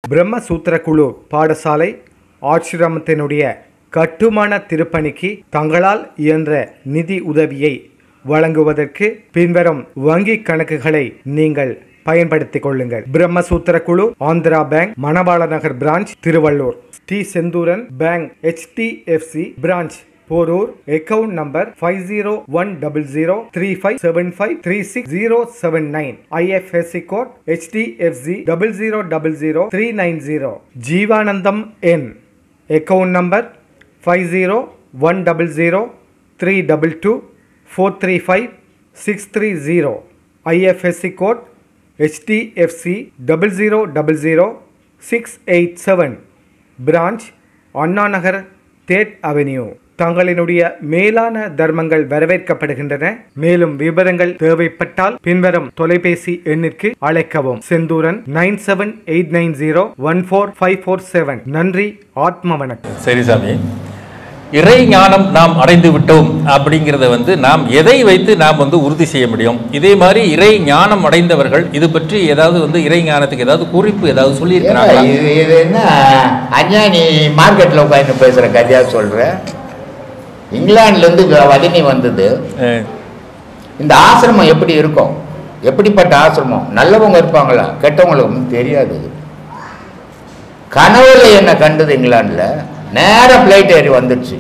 பிரம்மசூத்திர குழு பாடசாலை ஆசிரமத்தினுடைய கட்டுமான திருப்பணிக்கு தங்களால் இயன்ற நிதி உதவியை வழங்குவதற்கு பின்வரும் வங்கி கணக்குகளை நீங்கள் பயன்படுத்திக் கொள்ளுங்கள் பிரம்மசூத்திர குழு Andhra bank Manavala Nagar branch Tiruvallur T Senthuran bank HDFC branch Porur account number five zero one double zero three five seven five three six zero seven nine IFSC code HDFC double zero double zero three nine zero Jeevanandam என் account number five zero one double zero three double two four three five six three zero IFSC code HDFC double zero double zero six eight seven branch Anna Nagar தேட் avenue தங்களினுடைய மேலான தர்மங்கள் வரவேற்கப்படுகின்றன மேலும் விவரங்கள் தேவைப்பட்டால் பின்வரும் தொலைபேசி எண்ணிற்கு அழைக்கவும் Senthuran nine seven eight nine zero one four five four seven நன்றி ஆத்ம வணக்கம் சரி சாமி இறை ஞானம் நாம் அடைந்து விட்டோம் அப்படிங்கிறத வந்து நாம் எதை வைத்து நாம் வந்து உறுதி செய்ய முடியும் இதே மாதிரி இறை ஞானம் அடைந்தவர்கள் இது பற்றி ஏதாவது வந்து இறை ஞானத்துக்கு ஏதாவது குறிப்பு ஏதாவது ஏங்க, சொல்லியிருக்கிறாங்களா இது இது என்ன அஞ்ஞானி மார்க்கெட்டில் உட்காந்து பேசுகிற கதையா சொல்கிற இங்கிலாந்துலேருந்து வதனி வந்தது அஹ், இந்த ஆசிரமம் எப்படி இருக்கும் எப்படிப்பட்ட ஆசிரமம் நல்லவங்க இருப்பாங்களா கெட்டவங்களுக்கு ஒன்றும் தெரியாது இது. கனவுல என்ன கண்டது இங்கிலாந்தில் நேராக ஃப்ளைட் ஏறி வந்துடுச்சு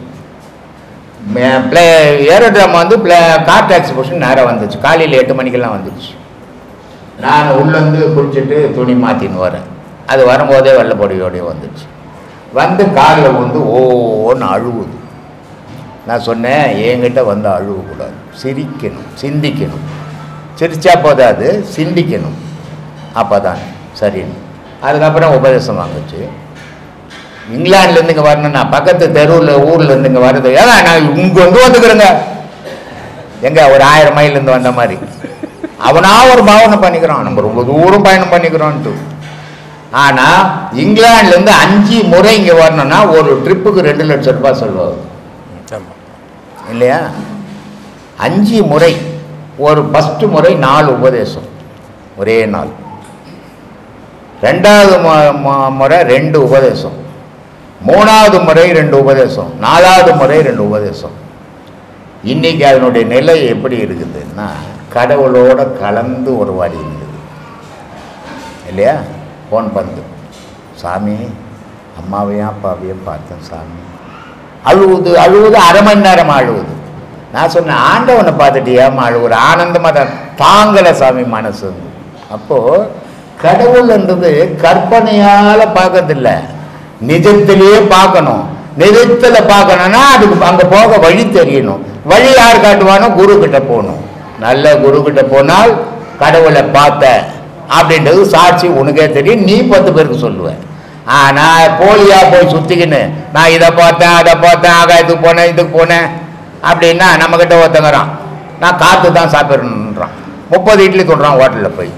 ஏரோட்ராம் வந்து கார் டாக்ஸி போஷன் நேராக வந்துச்சு காலையில் எட்டு மணிக்கெல்லாம் வந்துடுச்சு நான் உள்ளேருந்து குளிச்சுட்டு துணி மாற்றின்னு வரேன் அது வரும்போதே வெள்ளைப்பொடியோடய வந்துடுச்சு வந்து காலில் வந்து ஓன்னு அழுவுது நான் சொன்னேன் என்கிட்ட வந்து அழுவக்கூடாது சிரிக்கணும் சிந்திக்கணும் சிரிச்சா போதாது சிந்திக்கணும் அப்போ தான் சரின்னு அதுக்கப்புறம் உபதேசம் வாங்குச்சு இங்கிலாந்துலேருந்து இங்கே வரணும்னா பக்கத்து தெருவில் ஊர்லேருந்து இங்கே வர்றது ஏன்னா நான் இங்கே வந்து வந்துக்கிறேங்க எங்க ஒரு ஆயிரம் மைல்லேருந்து வந்த மாதிரி அவனா ஒரு பாவனை பண்ணிக்கிறான் நம்ம ரொம்ப தூரம் பயணம் பண்ணிக்கிறோன்ட்டு ஆனால் இங்கிலாந்துலேருந்து அஞ்சு முறை இங்கே வரணும்னா ஒரு ட்ரிப்புக்கு ரெண்டு லட்சம் ரூபாய் சொல்லுவாங்க ஆமா. இல்லையா அஞ்சு முறை ஒரு ஃபஸ்ட்டு முறை நாலு உபதேசம் ஒரே நாள் ரெண்டாவது மு- மு- முறை ரெண்டு உபதேசம் மூணாவது முறை ரெண்டு உபதேசம் நாலாவது முறை ரெண்டு உபதேசம் இன்னைக்கு அதனுடைய நிலை எப்படி இருக்குதுன்னா கடவுளோட கலந்து உருவாடி இருக்குது இல்லையா ஃபோன் பண்ணுது சாமி அம்மாவையும் அப்பாவையும் பார்த்தேன் சாமி அழுவுது அழுவுது அரை மணி நேரம் அழுவுது நான் சொன்னேன் ஆண்டவனை பார்த்துட்டு ஏமா அழுவுற ஆனந்தமாக தான் தாங்கலை சாமி மனசு அப்போது கடவுள்ன்றது கற்பனையால் பார்க்கறதில்ல நிஜத்திலேயே பார்க்கணும் நிஜத்தில் பார்க்கணும்னா அதுக்கு அங்கே போக வழி தெரியணும் வழி யார் காட்டுவானோ குரு கிட்ட போகணும் நல்ல குரு கிட்ட போனால் கடவுளை பார்த்த அப்படின்றது சாட்சி உனக்கே தெரியும் நீ பத்து பேருக்கு சொல்லுவேன் ஆனால் போலியா போய் சுற்றிக்கின்னு நான் இதை பார்த்தேன் அதை பார்த்தேன் ஆகாயத்துக்கு போனேன் இதுக்கு போனேன் அப்படின்னா நம்மக்கிட்ட ஒருத்தங்கிறான் நான் காற்று தான் சாப்பிடணுன்றான் முப்பது இட்லி தொடுறான் ஹோட்டலில் போய்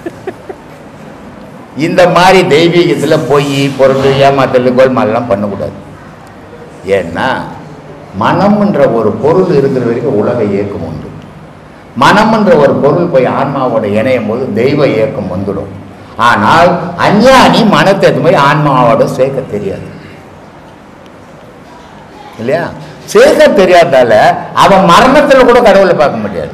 இந்த மாதிரி தெய்வீகத்தில் போய் பொருள் ஏமாத்தல் கோல்மாலெலாம் பண்ணக்கூடாது ஏன்னா மனம்ன்ற ஒரு பொருள் இருக்கிற வரைக்கும் உலக இயக்கம் உண்டு மனம்ன்ற ஒரு பொருள் போய் ஆன்மாவோட இணையும் போது தெய்வ இயக்கம் வந்துடும் ஆனால் அஞ்ஞானி மனத்தை எடுத்து போய் ஆன்மாவோட சேர்க்க தெரியாது இல்லையா சேர்க்க தெரியாதால அவன் மரணத்தில் கூட கடவுளை பார்க்க முடியாது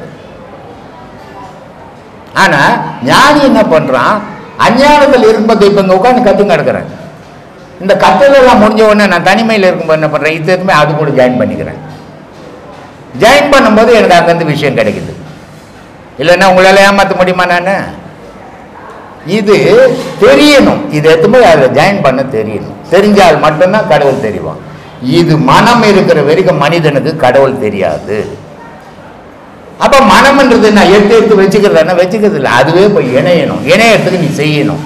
ஆனா ஞானி என்ன பண்றான் அஞ்ஞானத்தில் இருக்கும்போது இப்போ இங்கே உட்காந்து கத்துங்க கிடக்குறேன் இந்த கத்துலெல்லாம் முடிஞ்ச உடனே நான் தனிமையில் இருக்கும்போது என்ன பண்ணுறேன் இது எதுவுமே அது கூட ஜாயின் பண்ணிக்கிறேன் ஜாயின் பண்ணும்போது எனக்கு அங்கேருந்து விஷயம் கிடைக்குது இல்லைன்னா உங்களால் ஏமாற்ற முடியுமா நான் இது தெரியணும் இது எதுவுமே அதில் ஜாயின் பண்ண தெரியணும் தெரிஞ்சால் மட்டும்தான் கடவுள் தெரிவான் இது மனம் இருக்கிற வரைக்கும் மனிதனுக்கு கடவுள் தெரியாது அப்ப மனம்ன்றது நான் எடுத்து எடுத்து வச்சுக்கிறது என்ன வச்சுக்கிறது இல்லை அதுவே போய் இணையணும் இணையத்துக்கு நீ செய்யணும்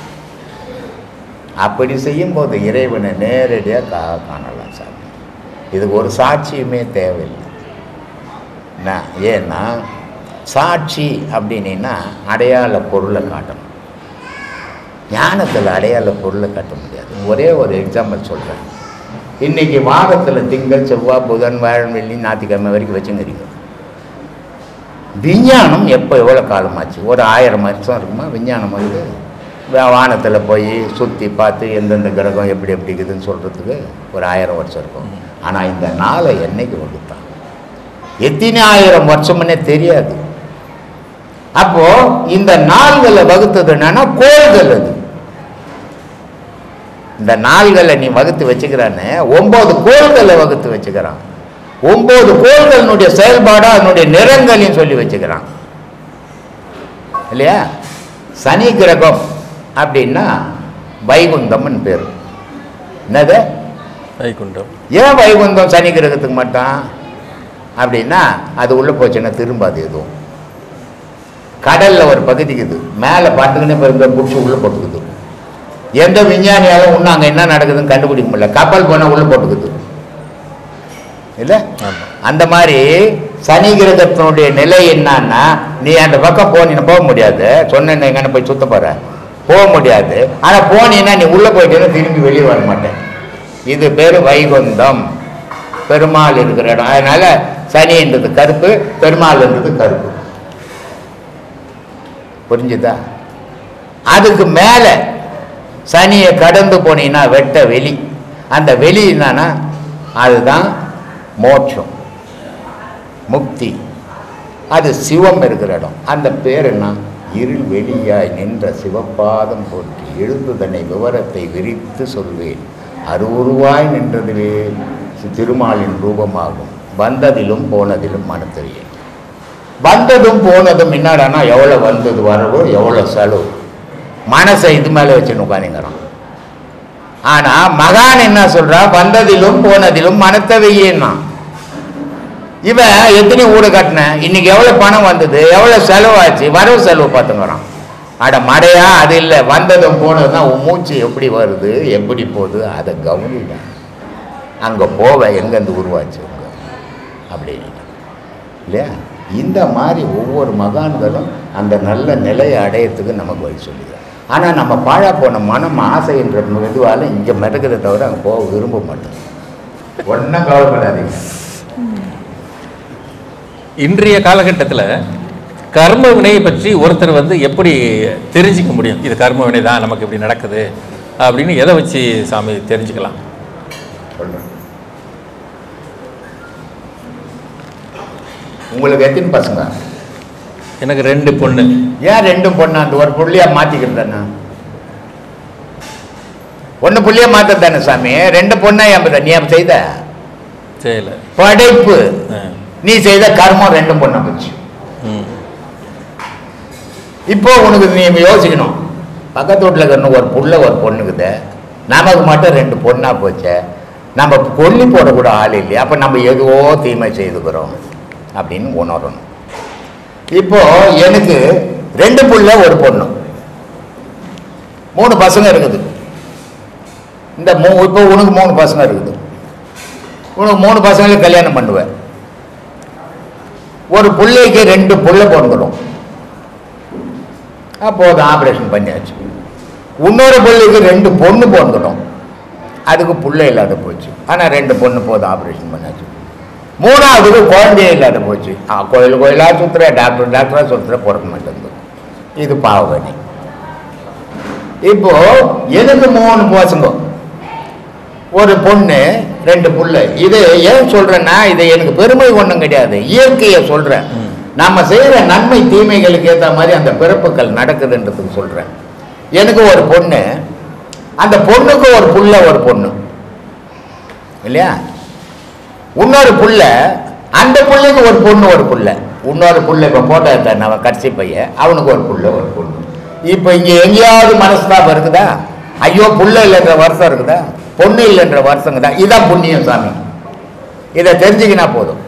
அப்படி செய்யும்போது இறைவனை நேரடியாக கா காணலாம் சாமி இதுக்கு ஒரு சாட்சியுமே தேவையில்லை என்ன ஏன்னா சாட்சி அப்படின்னா அடையாள பொருளை காட்டணும் ஞானத்தில் அடையாள பொருளை காட்ட முடியாது ஒரே ஒரு எக்ஸாம்பிள் சொல்கிறேன் இன்னைக்கு வாரத்தில் திங்கள் செவ்வாய் புதன் வியாழன் வெள்ளி ஞாயிற்றுக்கிழமை வரைக்கும் வச்சுங்கிறீங்க விஞ்ஞானம் எப்போ எவ்வளோ காலமாச்சு ஒரு ஆயிரம் வருஷம் இருக்குமா விஞ்ஞானம் வருது வானத்தில் போய் சுற்றி பார்த்து எந்தெந்த கிரகம் எப்படி எப்படி இருக்குதுன்னு சொல்கிறதுக்கு ஒரு ஆயிரம் வருஷம் இருக்கும் ஆனால் இந்த நாளை என்னைக்கு வகுத்தான் எத்தனை ஆயிரம் வருஷம்னே தெரியாது அப்போ இந்த நாள்களை வகுத்தது என்னன்னா கோள்கள் அது இந்த நாள்களை நீ வகுத்து வச்சுக்கிறான்னு ஒன்பது கோள்களை வகுத்து வச்சுக்கிறான் ஒன்பது கோள்களினுடைய செயல்பாடு அதனுடைய நிறங்களையும் சொல்லி வச்சுக்கிறான் இல்லையா சனி கிரகம் அப்படின்னா வைகுந்தம்னு பேர் என்னது வைகுண்டம் ஏன் வைகுந்தம் சனி கிரகத்துக்கு மட்டும் அப்படின்னா அது உள்ளே போச்சுன்னா திரும்பாது எதுவும் கடலில் ஒரு பகுதி இருக்குது மேலே பார்த்துக்கினே இப்போ இந்த பிடிச்சி உள்ளே போட்டுக்குது எந்த விஞ்ஞானியாலும் இன்னும் அங்கே என்ன நடக்குதுன்னு கண்டுபிடிக்க முடியல கப்பல் போனால் உள்ளே போட்டுக்குது இல்லை ஆமாம் அந்த மாதிரி சனி கிரகத்தினுடைய நிலை என்னன்னா நீ அந்த பக்கம் போனீன்னு போக முடியாது சொன்ன எங்கன்னு போய் சுத்த போற போக முடியாது ஆனால் போனீங்கன்னா நீ உள்ளே போயிட்டேன்னா திரும்பி வெளியே வர மாட்டேன் இது பேர் வைகுந்தம் பெருமாள் இருக்கிற இடம் அதனால சனின்றது கருப்பு பெருமாள்ன்றது கருப்பு புரிஞ்சுதா அதுக்கு மேலே சனியை கடந்து போனீங்கன்னா வெட்ட வெளி அந்த வெளி என்னன்னா அதுதான் மோட்சம் முக்தி அது சிவம் இருக்கிற இடம் அந்த பேர் என்ன இருள் வெளியாய் நின்ற சிவப்பாதம் போற்றி எழுந்து தன்னை விவரத்தை விரித்து சொல்வேன் அருவுருவாய் நின்றதிலே திருமாலின் ரூபமாகும் வந்ததிலும் போனதிலும் மனத்தறியேன் வந்ததும் போனதும் என்னடானா எவ்வளோ வந்தது வரவு எவ்வளோ செலவு மனசை இது மேலே வச்சுன்னு உட்காந்துங்கிறான் ஆனால் மகான் என்ன சொல்றா வந்ததிலும் போனதிலும் மனத்தை வையேன்னா இவன் எத்தனை வீடு கட்டினேன் இன்னைக்கு எவ்வளோ பணம் வந்தது எவ்வளோ செலவாச்சு வரவு செலவு பார்த்துங்கிறான் அட மடையா அது இல்லை வந்ததும் போனதும் உன் மூச்சு எப்படி வருது எப்படி போகுது அதை கவனிடா அங்கே போவ எங்கேருந்து உருவாச்சு உங்க அப்படின்னு இல்லையா இந்த மாதிரி ஒவ்வொரு மகான்களும் அந்த நல்ல நிலையை அடையறதுக்கு நமக்கு வழி சொல்லுகிறார் ஆனால் நம்ம பாழா போன மனம் ஆசை என்ற இதுவால் இங்கே மிதக்கிறத தவிர அங்கே போக விரும்ப மாட்டோம் ஒன்றும் கவலைப்படாதீங்க இன்றைய காலகட்டத்தில் கர்ம வினையை பற்றி ஒருத்தர் வந்து எப்படி தெரிஞ்சுக்க முடியும் இது கர்ம வினை தான் நமக்கு இப்படி நடக்குது அப்படின்னு எதை வச்சு சாமி தெரிஞ்சுக்கலாம் சொல்றேன் உங்களுக்கு எத்தனை பசங்க எனக்கு ரெண்டு பொண்ணு ஏன் ரெண்டும் பொண்ணு அந்த ஒரு புள்ளியா மாத்திக்கிறதானே ஒன்று புள்ளியா மாத்தது தானே சாமி ரெண்டு பொண்ணா ஏன் நீ அப்ப செய்த செய்யல படைப்பு ஆ. நீ செய்த கர்மம் ரெண்டும் பொண்ணா போச்சு ம் இப்போ உனக்கு நீ யோசிக்கணும் பக்கத்து வீட்டில் இருக்கிற ஒரு புள்ள ஒரு பொண்ணுக்குது நமக்கு மட்டும் ரெண்டு பொண்ணா போச்சே நம்ம கொல்லி போடக்கூட ஆள் இல்லையா அப்போ நம்ம எதுவோ தீமை செய்துக்கிறோம் அப்படின்னு உணரணும் இப்போ எனக்கு ரெண்டு புள்ள ஒரு பொண்ணு மூணு பசங்க இருக்குது இந்த மூ இப்போ உனக்கு மூணு பசங்க இருக்குது உனக்கு மூணு பசங்களுக்கு கல்யாணம் பண்ணுவேன் ஒரு பிள்ளைக்கு ரெண்டு புள்ள பிறந்துடும் அப்போது ஆப்ரேஷன் பண்ணியாச்சு இன்னொரு பிள்ளைக்கு ரெண்டு பொண்ணு பிறந்துடும் அதுக்கு புள்ள இல்லாத போச்சு ஆனால் ரெண்டு பொண்ணு போதும் ஆப்ரேஷன் பண்ணியாச்சு மூணாவதுக்கு குழந்தையே இல்லாத போச்சு ஆ, கோயில் கோயிலாக சுற்றுற டாக்டர் டாக்டராக சுற்றுற பிறக்க மாட்டேங்குது இது பாவகனி இப்போ எனக்கு மூணு பசங்க ஒரு பொண்ணு ரெண்டு புள்ள இது ஏன் சொல்றேன்னா இது எனக்கு பெருமை ஒன்றும் கிடையாது இயற்கையை சொல்றேன் ம். நம்ம செய்யற நன்மை தீமைகளுக்கு ஏற்ற மாதிரி அந்த பிறப்புகள் நடக்குதுன்றதுக்கு சொல்றேன் எனக்கு ஒரு பொண்ணு அந்த பொண்ணுக்கு ஒரு புள்ள ஒரு பொண்ணு இல்லையா இன்னொரு புள்ள அந்த புள்ளைக்கு ஒரு பொண்ணு ஒரு புள்ள இன்னொரு புள்ள இப்போ போட்டோ எடுத்தார் நம்ம கடைசி பையன் அவனுக்கு ஒரு புள்ள ஒரு பொண்ணு இப்போ இங்கே எங்கேயாவது மனஸ்தாபம் இருக்குதா ஐயோ புள்ள இல்லைன்ற வருஷம் இருக்குதா பொண்ணு இல்லைன்ற வருஷங்க தான் இதான் புண்ணியம் சாமி இதை தெரிஞ்சுக்கினா போதும்